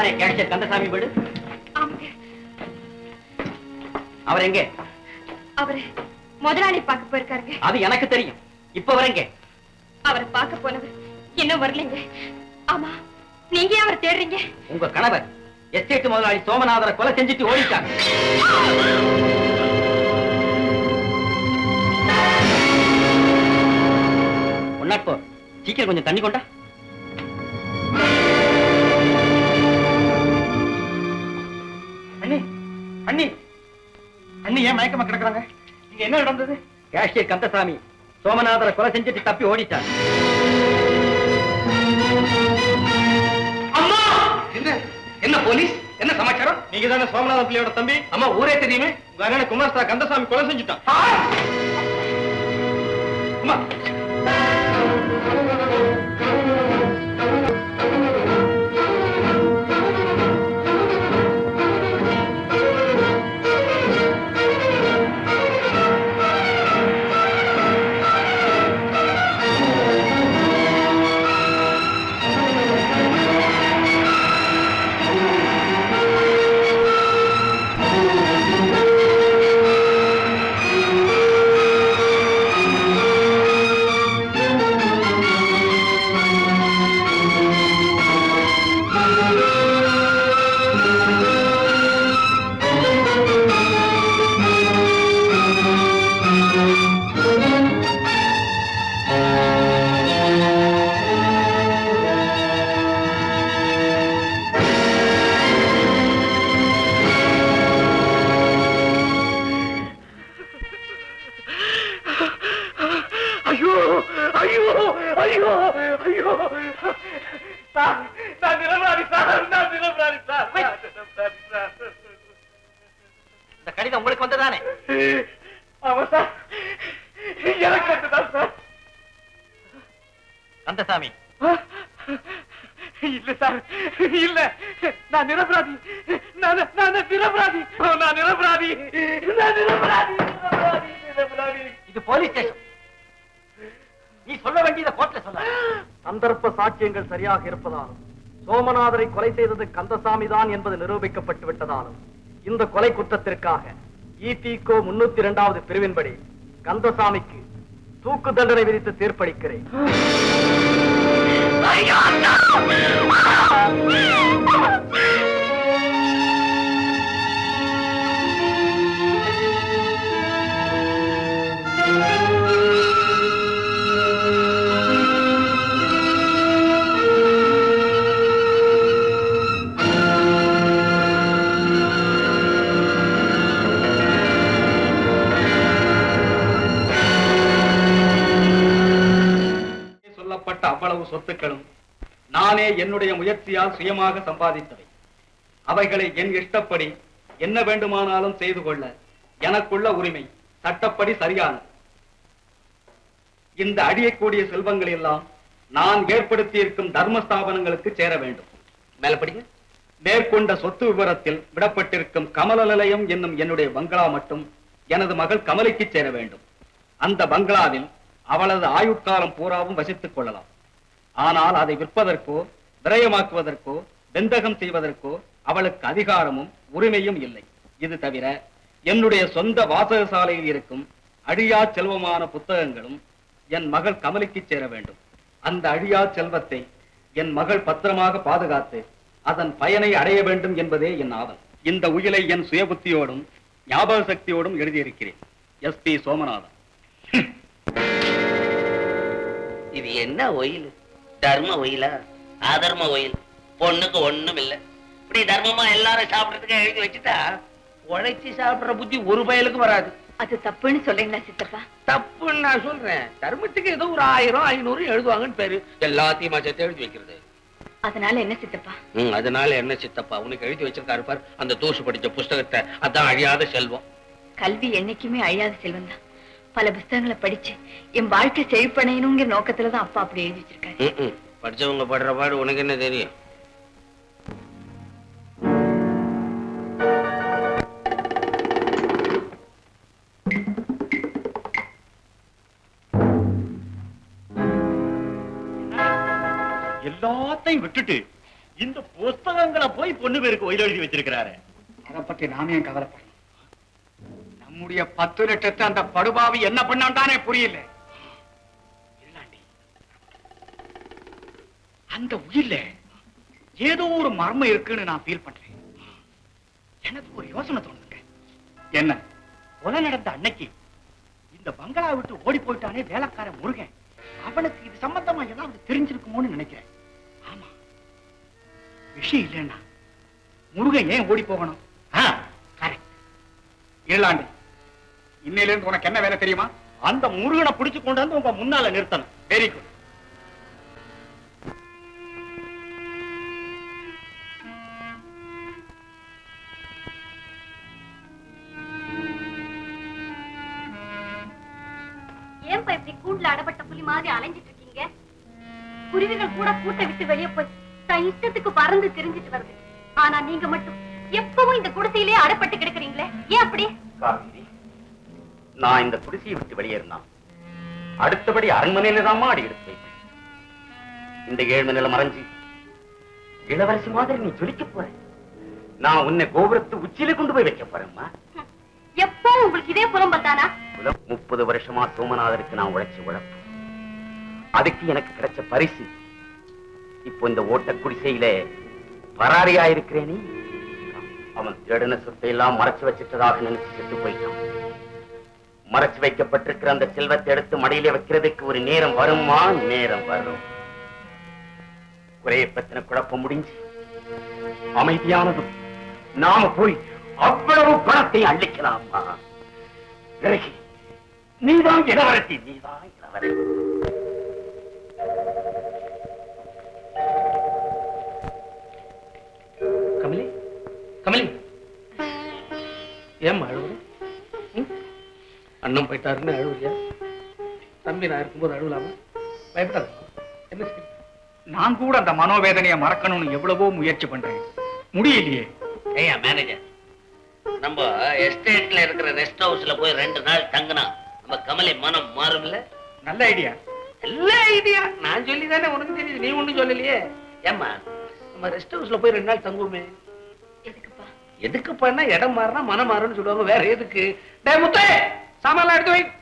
இதுதானே கேஷியர் கந்தசாமி வீடு ஆமாங்க அவர் எங்கே அவரு முதலாளி பார்க்க போயிருக்காருங்க அது எனக்கு தெரியும் இப்ப வரங்க அவரை பார்க்க போனவர் இன்னும் வரலைங்க ஆமா நீங்க ஏன் அவரை தேடுறீங்க உங்க கணவர் எஸ்டேட் முதலாளி சோமநாதரை கொலை செஞ்சுட்டு ஓடிட்டாங்க ஒன்னாட் போர் சீக்கிரம் கொஞ்சம் தண்ணி கொண்டா அண்ணி அண்ணி அண்ணி ஏன் மயக்கமா கிடக்குறாங்க இங்க என்ன நடந்தது கேஷியர் கந்தசாமி சோமநாதரை கொலை செஞ்சுட்டு தப்பி ஓடிட்டாங்க அம்மா என்ன என்ன போலீஸ் என்ன சமாச்சாரம் நீங்க தானே சோமநாதன் பிள்ளையோட தம்பி அம்மா ஊரே தெரியுமே உங்க அண்ணன் குமாரஸ்தா கந்தசாமி கொலை செஞ்சுட்டான் அம்மா ஐயோ ஐயோ ஐயோ ஐயோ சார் நான் நிரபராதி சார் நான் நிரபராதி சார் நான் நிரபராதி சார் இந்த கடிதம் உங்களுக்கு வந்ததானே ஆமா சார் எனக்கு வந்துதான் சார் கந்தசாமி இல்ல சார் இல்ல நான் நிரபராதி நான் நான் நிரபராதி நான் நிரபராதி நான் நிரபராதி நிரபராதி நிரபராதி இது போலீஸ் ஸ்டேஷன் நீ சொல்ல வேண்டியதை கோர்ட்ல சொல்ல சந்தர்ப்ப சாட்சியங்கள் சரியாக இருப்பதாலும் சோமநாதரை கொலை செய்தது கந்தசாமி தான் என்பது நிரூபிக்கப்பட்டு விட்டதாலும் இந்த கொலை குற்றத்திற்காக இபிகோ முன்னூத்தி இரண்டாவது பிரிவின்படி கந்தசாமிக்கு தூக்கு தண்டனை விதித்து தீர்ப்பளிக்கிறேன் சொல்லப்பட்ட அவ்வளவு சொத்துக்களும் நானே என்னுடைய முயற்சியால் சுயமாக சம்பாதித்தவை அவைகளை என் இஷ்டப்படி என்ன வேண்டுமானாலும் செய்து கொள்ள எனக்குள்ள உரிமை சட்டப்படி சரியானது இந்த அழியக்கூடிய செல்வங்கள் எல்லாம் நான் ஏற்படுத்தி இருக்கும் தர்ம ஸ்தாபனங்களுக்கு சேர வேண்டும் மேல படிங்க மேற்கொண்ட சொத்து விவரத்தில் விடப்பட்டிருக்கும் கமல நிலையம் என்னும் என்னுடைய பங்களா மட்டும் எனது மகள் கமலிக்கு சேர வேண்டும் அந்த பங்களாவில் அவளது ஆயுட்காலம் பூராவும் வசித்துக் கொள்ளலாம் ஆனால் அதை விற்பதற்கோ விரயமாக்குவதற்கோ வெந்தகம் செய்வதற்கோ அவளுக்கு அதிகாரமும் உரிமையும் இல்லை இது தவிர என்னுடைய சொந்த வாசகசாலையில் இருக்கும் அழியா செல்வமான புத்தகங்களும் என் மகள் கமலிக்கு சேர வேண்டும் அந்த அழியா செல்வத்தை என் மகள் பத்திரமாக பாதுகாத்து அதன் பயனை அடைய வேண்டும் என்பதே என் ஆவல் இந்த உயிலை என் சுயபுத்தியோடும் ஞாபக சக்தியோடும் எழுதியிருக்கிறேன் எஸ் பி சோமநாதன் இது என்ன ஒயில் தர்ம ஒயிலா அதர்ம ஒயில் பொண்ணுக்கு ஒண்ணும் இல்ல இப்படி தர்மமா எல்லாரும் சாப்பிடறதுக்கு எழுதி வச்சுட்டா உழைச்சி சாப்பிடுற புத்தி ஒரு பயலுக்கு வராது அது தப்புன்னு சொல்றீங்களா சித்தப்பா தப்புன்னு நான் சொல்றேன் தர்மத்துக்கு ஏதோ ஒரு ஆயிரம் ஐநூறு எழுதுவாங்கன்னு பேரு எல்லாத்தையும் சேர்த்து எழுதி வைக்கிறது அதனால என்ன சித்தப்பா ம் அதனால என்ன சித்தப்பா உனக்கு எழுதி வச்சிருக்காரு பார் அந்த தூசு படிச்ச புஸ்தகத்தை அதான் அழியாத செல்வம் கல்வி என்னைக்குமே அழியாத செல்வம் தான் பல புஸ்தகங்களை படிச்சு என் வாழ்க்கை செழிப்படையணுங்கிற நோக்கத்துலதான் அப்பா அப்படி எழுதி வச்சிருக்காரு ம், ம். படிச்சவங்க படுற பாடு உனக்கு என்ன தெரியும் எல்லாத்தையும் விட்டுட்டு இந்த புஸ்தகங்களை போய் பொண்ணு பேருக்கு ஒயில் எழுதி வச்சிருக்கிறாரு அதை பத்தி நாம ஏன் கவலைப்படணும் நம்முடைய பத்து லட்சத்தை அந்த படுபாவி என்ன பண்ணான்டானே புரியல இல்லாண்டி அந்த உயிர்ல ஏதோ ஒரு மர்மம் இருக்குன்னு நான் ஃபீல் பண்றேன் எனக்கு ஒரு யோசனை தோணுதுங்க என்ன கொலை நடந்த அன்னைக்கு இந்த பங்களா விட்டு ஓடி போயிட்டானே வேலைக்காரன் முருகன் அவனுக்கு இது சம்பந்தமா ஏதாவது தெரிஞ்சிருக்குமோன்னு நினைக்கிறேன் ஆமா விஷயம் இல்லைன்னா முருகன் ஏன் ஓடி போகணும் கரெக்ட் இருளாண்டி இன்னையில இருந்து உனக்கு என்ன வேலை தெரியுமா அந்த முருகனை பிடிச்சு கொண்டு வந்து உங்க முன்னால நிறுத்தணும் வெரி குட் ஏன்பா இப்படி கூண்டுல அடப்பட்ட புலி மாதிரி அலைஞ்சிட்டு இருக்கீங்க குருவிகள் கூட கூட்டை விட்டு வெளியே போய் தன் இஷ்டத்துக்கு பறந்து திரிஞ்சிட்டு வருது ஆனா நீங்க மட்டும் எப்பவும் இந்த குடிசையிலே அடப்பட்டு கிடக்குறீங்களே ஏன் அப்படி காவேரி நான் இந்த குடிசையை விட்டு வெளியேறினான் அடுத்தபடி அரண்மனையில தான் மாடி எடுத்து வைப்பேன் இந்த ஏழ்மை நிலை மறைஞ்சு இளவரசி மாதிரி நீ ஜொலிக்க போற நான் உன்னை கோபுரத்து உச்சியில கொண்டு போய் வைக்க போறேம்மா எப்பவும் உங்களுக்கு இதே புலம்பத்தானா முப்பது வருஷமா சோமநாதருக்கு நான் உழைச்ச உழைப்பு அதுக்கு எனக்கு கிடைச்ச பரிசு இப்போ இந்த ஓட்ட குடிசையில பராரியா இருக்கிறேனே அவன் தேடின சொத்தை எல்லாம் மறைச்சு வச்சிட்டதாக நினைச்சு செத்து போயிட்டான் மறைச்சு வைக்கப்பட்டிருக்கிற அந்த செல்வத்தை எடுத்து மடியில வைக்கிறதுக்கு ஒரு நேரம் வருமா நேரம் வரும் குறையை பத்தின குழப்பம் முடிஞ்சு அமைதியானதும் நாம போய் அவ்வளவு பணத்தை அள்ளிக்கலாமா பிறகு நீதான் இளவரசி நீதான் இளவரசி கமலி கமலி ஏம்மா அழுவுற ம்? அண்ணன் போயிட்டாருன்னு அழுவுறியா தம்பி நான் இருக்கும்போது அழுவலாமா பயப்படாத என்ன செய்ய நான் கூட அந்த மனோவேதனையை மறக்கணும்னு எவ்வளவோ முயற்சி பண்றேன் முடியலையே ஏய்யா மேனேஜர் நம்ம எஸ்டேட்ல இருக்கிற ரெஸ்ட் ஹவுஸ்ல போய் ரெண்டு நாள் தங்கினா நம்ம கமலி மனம் மாறும்ல நல்ல ஐடியா நல்ல ஐடியா நான் சொல்லி தானே உனக்கு தெரியுது நீ ஒண்ணும் சொல்லலையே ஏம்மா நம்ம ரெஸ்ட் ஹவுஸ்ல போய் ரெண்டு நாள் தங்குவோமே எதுக்குப்பா எதுக்குப்பான்னா இடம் மாறினா மனம் மாறும்னு சொல்லுவாங்க வேற எதுக்கு டேய் முத்தே சாமான்லாம் எடுத்து வை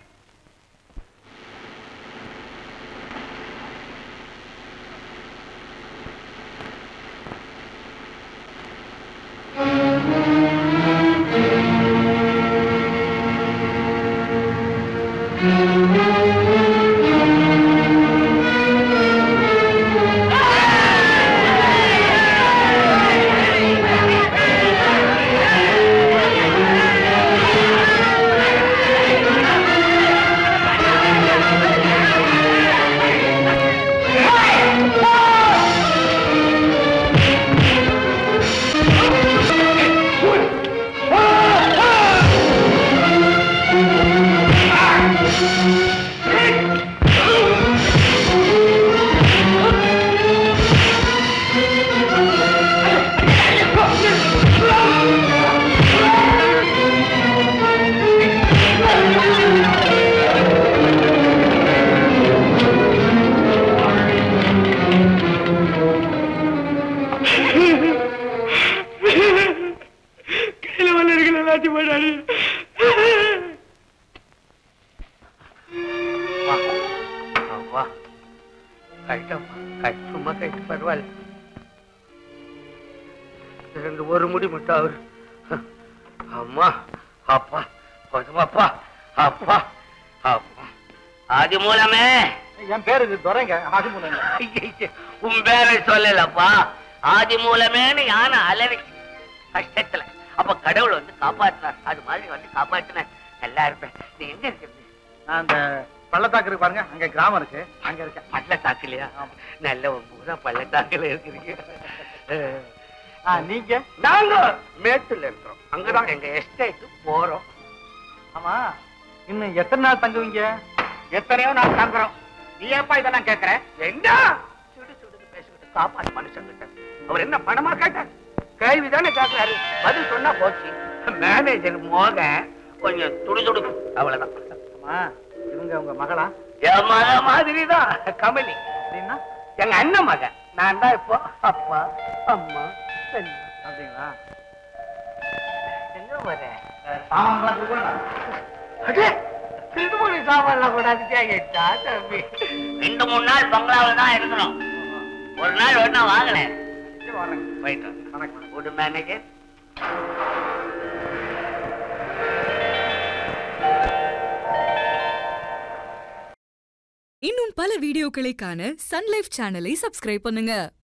வா கட்டம்மா கட்டுமா கட்டு பரவாயில்ல ரெண்டு ஒரு முடி மட்டும் அவரு அம்மா அப்பா போதுமாப்பா அப்பா அப்பா ஆதி மூலமே என் பேரு இது துரைங்க ஆதிமூலம் உன் பேரை சொல்லலப்பா ஆதி மூலமேன்னு யானை அலறி கஷ்டத்துல அப்ப கடவுள் வந்து காப்பாத்தினார் அது மாதிரி வந்து காப்பாத்தினார் நல்லா இருப்பேன் நீ எங்க இருக்கிறது நான் அந்த பள்ளத்தாக்கு இருக்கு பாருங்க அங்க கிராமம் இருக்கு அங்க இருக்கேன் பள்ளத்தாக்குலையா நல்ல ஒரு பூரா பள்ளத்தாக்குல இருக்கிறீங்க ஆ, நீங்க நாங்க மேட்டுல இருக்கிறோம் அங்கதான் எங்க எஸ்டேட் போறோம் ஆமா இன்னும் எத்தனை நாள் தங்குவீங்க எத்தனையோ நாள் தங்குறோம் நீ ஏப்பா இதெல்லாம் கேட்கிற என்ன சுடு சுடுன்னு பேசிக்கிட்டு காப்பாத்து மனுஷங்கிட்ட அவர் என்ன பணமா கேட்டார் கேள்விதானே கேட்கிறாரு பதில் சொன்னா போச்சு மேனேஜர் மோக கொஞ்சம் துடு துடுக்கு அவ்வளவுதான் ஆமா இவங்க உங்க மகளா என் மக மாதிரிதான் கமலி அப்படின்னா எங்க அண்ணன் மக நான் தான் இப்போ அப்பா அம்மா செல்லம் அப்படிங்களா எங்க போறேன் அடே, திருமணி சாமான்லாம் கொண்டாந்துட்டே கேட்டா தம்பி ரெண்டு மூணு நாள் பங்களாவில் தான் இருக்கிறோம் ஒரு நாள் ஒண்ணா வாங்கல போயிட்டு குட் மேனேஜர் இன்னும் பல வீடியோக்களை காண சன்லைஃப் சேனலை சப்ஸ்கிரைப் பண்ணுங்க